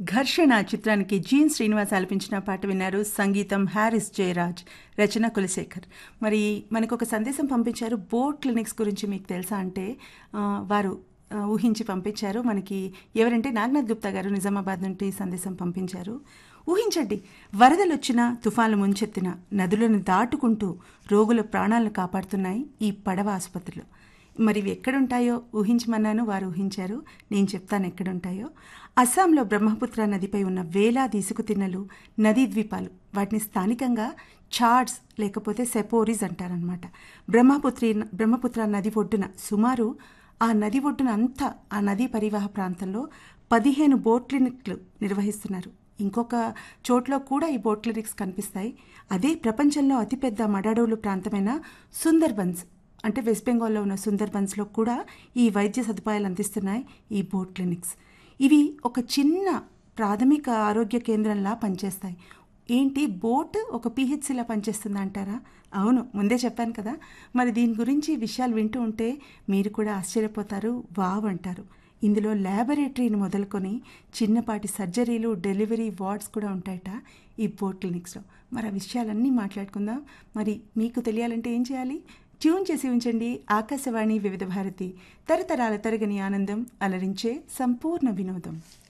ఘర్షణ చిత్రానికి జీన్ శ్రీనివాస్ ఆలపించిన పాట విన్నారు సంగీతం హ్యారిస్ జయరాజ్ రచన కులశేఖర్ మరి మనకు ఒక సందేశం పంపించారు బోట్ క్లినిక్స్ గురించి మీకు తెలుసా అంటే ఆ, వారు ఆ, ఊహించి పంపించారు మనకి ఎవరంటే నాగనాథ్ గుప్తా గారు నిజామాబాద్ నుండి సందేశం పంపించారు ఊహించండి వరదలు వచ్చినా తుఫాన్లు ముంచెత్తిన నదులను దాటుకుంటూ రోగుల ప్రాణాలను కాపాడుతున్నాయి ఈ పడవ ఆసుపత్రులు మరి ఇవి ఎక్కడుంటాయో ఊహించమన్నాను వారు ఊహించారు నేను చెప్తాను ఎక్కడుంటాయో అస్సాంలో బ్రహ్మపుత్ర నదిపై ఉన్న వేలాది ఇసుక తిన్నెలు నదీ ద్వీపాలు వాటిని స్థానికంగా చార్డ్స్ లేకపోతే సెపోరీస్ అంటారనమాట బ్రహ్మపుత్రి బ్రహ్మపుత్ర నది ఒడ్డున సుమారు ఆ నది ఒడ్డున అంతా ఆ నదీ పరివాహ ప్రాంతంలో పదిహేను బోట్ క్లినిక్లు నిర్వహిస్తున్నారు ఇంకొక చోట్లో కూడా ఈ బోట్ క్లినిక్స్ కనిపిస్తాయి అదే ప్రపంచంలో అతిపెద్ద మడడవులు ప్రాంతమైన సుందర్బన్స్ అంటే వెస్ట్ బెంగాల్లో ఉన్న సుందర్బన్స్లో కూడా ఈ వైద్య సదుపాయాలు అందిస్తున్నాయి ఈ బోట్ క్లినిక్స్ ఇవి ఒక చిన్న ప్రాథమిక ఆరోగ్య కేంద్రంలా పనిచేస్తాయి ఏంటి బోట్ ఒక పిహెచ్సిలా పనిచేస్తుంది అంటారా అవును ముందే చెప్పాను కదా మరి దీని గురించి విషయాలు వింటూ ఉంటే మీరు కూడా ఆశ్చర్యపోతారు వావ్ అంటారు ఇందులో ల్యాబొరేటరీని మొదలుకొని చిన్నపాటి సర్జరీలు డెలివరీ వార్డ్స్ కూడా ఉంటాయట ఈ బోట్ క్లినిక్స్లో మరి ఆ విషయాలన్నీ మాట్లాడుకుందాం మరి మీకు తెలియాలంటే ఏం చేయాలి ట్యూన్ చేసి ఉంచండి ఆకాశవాణి వివిధ భారతి తరతరాల తరగని ఆనందం అలరించే సంపూర్ణ వినోదం